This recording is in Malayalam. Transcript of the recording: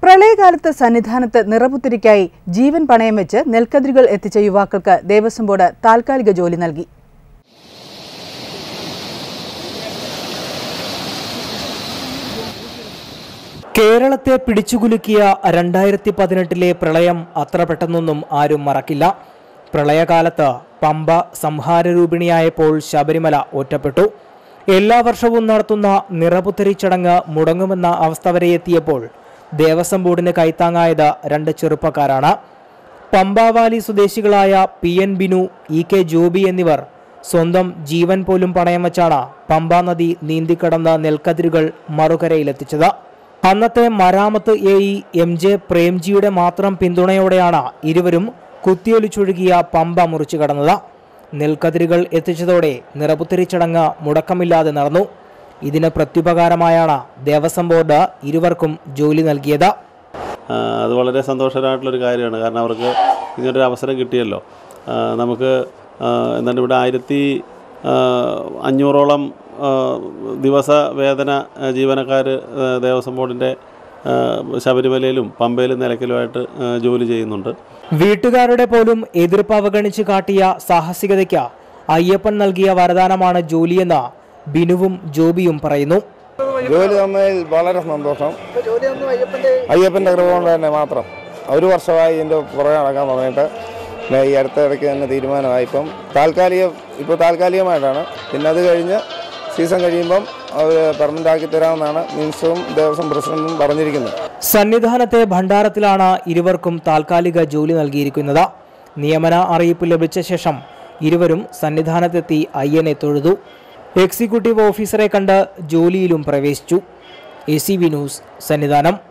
പ്രളയകാലത്ത് സന്നിധാനത്ത് നിറപുത്തിരിക്കായി ജീവൻ പണയം വെച്ച് നെൽക്കതിരുകൾ എത്തിച്ച യുവാക്കൾക്ക് ദേവസ്വം ബോർഡ് താൽക്കാലിക ജോലി നൽകി കേരളത്തെ പിടിച്ചുകുലുക്കിയ രണ്ടായിരത്തി പതിനെട്ടിലെ പ്രളയം അത്ര പെട്ടെന്നൊന്നും ആരും മറക്കില്ല പ്രളയകാലത്ത് പമ്പ സംഹാരരൂപിണിയായപ്പോൾ ശബരിമല ഒറ്റപ്പെട്ടു എല്ലാ വർഷവും നടത്തുന്ന നിറപുത്തരി ചടങ്ങ് മുടങ്ങുമെന്ന അവസ്ഥ വരെ എത്തിയപ്പോൾ ദേവസ്വം ബോർഡിന് കൈത്താങ്ങായത് രണ്ട് ചെറുപ്പക്കാരാണ് പമ്പാവാലി സ്വദേശികളായ P N Binu E K Joby എന്നിവർ സ്വന്തം ജീവൻ പോലും പണയം വച്ചാണ് പമ്പാ നദി നീന്തിക്കടന്ന നെൽക്കതിരുകൾ മറുകരയിലെത്തിച്ചത് അന്നത്തെ മരാമത്ത് എ ഇ എം ജെ പ്രേംജിയുടെ മാത്രം പിന്തുണയോടെയാണ് ഇരുവരും കുത്തിയൊലിച്ചൊഴുകിയ പമ്പ മുറിച്ചു കടന്നത് നെൽക്കതിരുകൾ എത്തിച്ചതോടെ നിറപുത്തരി ചടങ്ങ് മുടക്കമില്ലാതെ നടന്നു ഇതിന് പ്രത്യുപകാരമായാണ് ദേവസ്വം ബോർഡ് ഇരുവർക്കും ജോലി നൽകിയത് ആ, അത് വളരെ സന്തോഷകരമായിട്ടുള്ളൊരു കാര്യമാണ് കാരണം അവർക്ക് ഇങ്ങനൊരു അവസരം കിട്ടിയല്ലോ ആ, നമുക്ക് ആ, എന്താണ് ഇവിടെ ആയിരത്തി ആ, അഞ്ഞൂറോളം ആ, ദിവസ വേതന ജീവനക്കാർ ദേവസ്വം ബോർഡിൻ്റെ ആ, ശബരിമലയിലും പമ്പയിലും നിലയ്ക്കലുമായിട്ട് ആ, ജോലി ചെയ്യുന്നുണ്ട് വീട്ടുകാരുടെ പോലും എതിർപ്പ് അവഗണിച്ച് കാട്ടിയ സാഹസികതയ്ക്ക് അയ്യപ്പൻ നൽകിയ വരദാനമാണ് ജോലിയെന്ന് ബിനുവും ജോബിയും പറയുന്നു ജോലി തന്നതിൽ വളരെ സന്തോഷം അയ്യപ്പൻ്റെ കൃപ കൊണ്ട് തന്നെ മാത്രം ഒരു വർഷമായി ഇതിൻ്റെ പുറകെ നടക്കാൻ തുടങ്ങിയിട്ട് പിന്നെ ഈ അടുത്ത ഇടയ്ക്ക് തന്നെ തീരുമാനമായി ഇപ്പം താൽക്കാലികം ഇപ്പോൾ താൽക്കാലികമായിട്ടാണ് പിന്നെ അത് കഴിഞ്ഞ് സീസൺ കഴിയുമ്പം അവർ പെർമനൻ്റ് ആക്കി തരാമെന്നാണ് മിനിസ്റ്ററും ദേവസ്വം പ്രസിഡന്റും പറഞ്ഞിരിക്കുന്നത് സന്നിധാനത്തെ ഭണ്ഡാരത്തിലാണ് ഇരുവർക്കും താൽക്കാലിക ജോലി നൽകിയിരിക്കുന്നത് നിയമന അറിയിപ്പ് ലഭിച്ച ശേഷം ഇരുവരും സന്നിധാനത്തെത്തി അയ്യനെ തൊഴുതു എക്സിക്യൂട്ടീവ് ഓഫീസറെ കണ്ട് ജോലിയിലും പ്രവേശിച്ചു A C V news Sannidhanam